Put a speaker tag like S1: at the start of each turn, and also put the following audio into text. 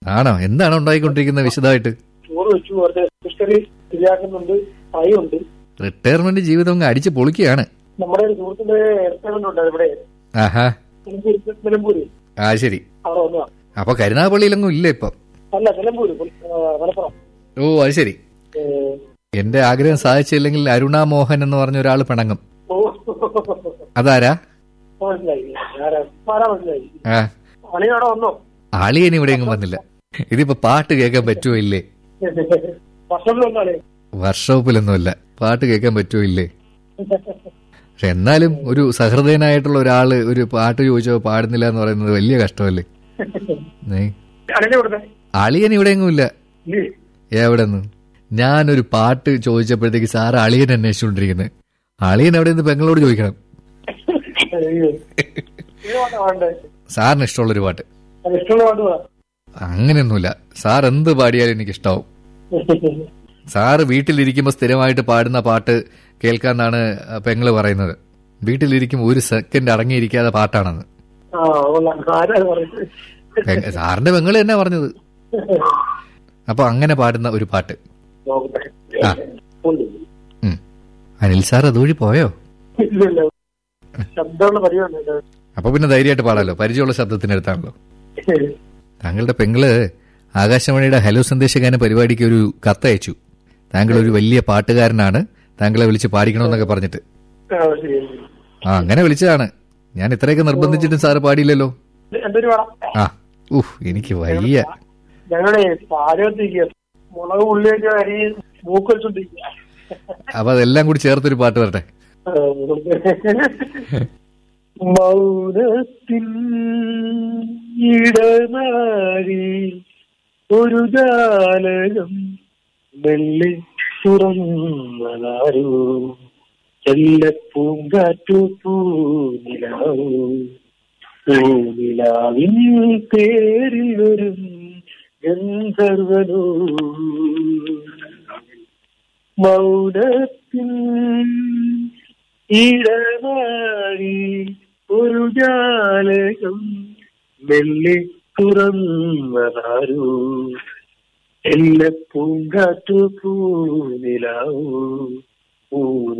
S1: ആണോ എന്താണ് ഉണ്ടായിക്കൊണ്ടിരിക്കുന്നത് വിശദമായിട്ട്
S2: ചോറ് വെച്ചു വെറുതെ ഫിഷറി ശരിയാക്കുന്നുണ്ട് ഫ്രൈ ഉണ്ട്
S1: റിട്ടയർമെന്റ് ജീവിതം അങ്ങ് അടിച്ച് പൊളിക്കുകയാണ്
S2: നമ്മുടെ ഒരു സുഹൃത്തിന്റെ റെസ്റ്റോറന്റ് ഉണ്ട് ഇവിടെ
S1: ആഹാ
S2: നിലമ്പൂര് നിലമ്പൂര്
S1: ആ ശരി
S2: അവിടെ വന്നതാ
S1: അപ്പൊ കരുനാഗപ്പള്ളിയിലൊന്നും ഇല്ല ഇപ്പം
S2: അല്ല നിലമ്പൂര് ആ, മലപ്പുറം
S1: ഓ അത് ശരി
S2: ഏ,
S1: എന്റെ ആഗ്രഹം സാധിച്ചില്ലെങ്കിൽ അരുണ മോഹൻ എന്ന് പറഞ്ഞ ഒരാൾ പിണങ്ങും
S2: ഓ
S1: അതാരാ
S2: മനസ്സിലായി ആരാ ആരാ മനസ്സിലായി
S1: ആ
S2: അളി അവിടെ വന്നോ
S1: അളിയൻ ഇവിടെ എങ്ങും വന്നില്ല ഇതിപ്പോ പാട്ട് കേൾക്കാൻ പറ്റുമോ ഇല്ലേ
S2: വർഷത്തിൽ വന്നാളെ
S1: വർക്ക്ഷോപ്പിലൊന്നുമില്ല പാട്ട് കേൾക്കാൻ പറ്റുമോ ഇല്ലേ പക്ഷെ എന്നാലും ഒരു സഹൃദയനായിട്ടുള്ള ഒരാള് ഒരു പാട്ട് ചോദിച്ചോ പാടുന്നില്ല എന്ന് പറയുന്നത് വലിയ കഷ്ടമല്ലേ ഏ?
S2: അളിനെ കൊടുത്തേ
S1: അളിയൻ ഇവിടെ എങ്ങും ഇല്ല
S2: ഇല്ലേ
S1: എവിടെ നിന്ന് ഞാനൊരു പാട്ട് ചോദിച്ചപ്പോഴത്തേക്ക് സാറ് അളിയൻ അന്വേഷിച്ചുകൊണ്ടിരിക്കുന്നത് അളിയൻ എവിടെ നിന്ന് പെങ്ങളോട് ചോദിക്കണം
S2: അയ്യോ. ഏത് പാട്ടാ വേണ്ടേ
S1: സാറിന് ഇഷ്ടമുള്ളൊരു പാട്ട്
S2: അത് ഇഷ്ടമുള്ള പാട്ട് പറ
S1: അങ്ങനെയൊന്നുമില്ല സാർ എന്ത് പാടിയാലും എനിക്ക് ഇഷ്ടാവും സാറ് വീട്ടിലിരിക്കുമ്പോൾ സ്ഥിരമായിട്ട് പാടുന്ന പാട്ട് കേൾക്കാന്നാണ് പെങ്ങള് പറയുന്നത് വീട്ടിലിരിക്കുമ്പോൾ ഒരു സെക്കൻഡ് അടങ്ങിയിരിക്കാതെ പാട്ടാണെന്ന്
S2: ആ കൊള്ളാം ആരാ അത് പറയുന്നത്
S1: പെ- സാറിന്റെ പെങ്ങള് തന്നെ പറഞ്ഞത് അപ്പൊ അങ്ങനെ പാടുന്ന ഒരു പാട്ട്
S2: നോക്കട്ടെ
S1: ആ.
S2: ഉണ്ട്.
S1: ഉം. അനിൽ സാർ അതുവഴി പോയോ
S2: ഇല്ല ഇല്ല ശബ്ദമുള്ള പരിപാടി
S1: അപ്പൊ പിന്നെ ധൈര്യമായിട്ട് പാടാലോ പരിചയമുള്ള ശബ്ദത്തിനടുത്താണല്ലോ താങ്കളുടെ പെങ്ങള് ആകാശവാണിയുടെ ഹലോ സന്ദേശഗാന പരിപാടിക്ക് ഒരു കത്തയച്ചു താങ്കൾ ഒരു വലിയ പാട്ടുകാരനാണ് താങ്കളെ വിളിച്ച് പാടിക്കണമെന്നൊക്കെ പറഞ്ഞിട്ട്
S2: ശരി
S1: ആ അങ്ങനെ വിളിച്ചതാണ് ഞാൻ ഇത്രയൊക്കെ നിർബന്ധിച്ചിട്ടും സാറ് പാടിയില്ലല്ലോ
S2: എന്തൊരു പാടാം
S1: ആ ഉഹ് എനിക്ക് വയ്യ
S2: ഞങ്ങളുടെ പാചകത്തിരിക്കുക മുളക് ഉള്ളിയൊക്കെ അരി മൂക്ക് വെച്ചോണ്ടിരിക്കുക
S1: അപ്പൊ അതെല്ലാം കൂടി ചേർത്തൊരു പാട്ട് വരട്ടെ
S2: മൗനത്തിൻ ഇടനാഴി ഒരു ജാലകം മെല്ലെ തുറന്നതാരോ ചെല്ലപ്പൂങ്കാറ്റു പൂനിലാവോ പൂനിലാവിൻ പേരിൽ വരും ഗന്ധർവനോ മൗനത്തിൻ ഇടനാഴി ഒരു ജാലകം മെല്ലെ തുറന്നതാരോ എല്ല പൂങ്കാറ്റു പൂനിലാവൂ പൂനി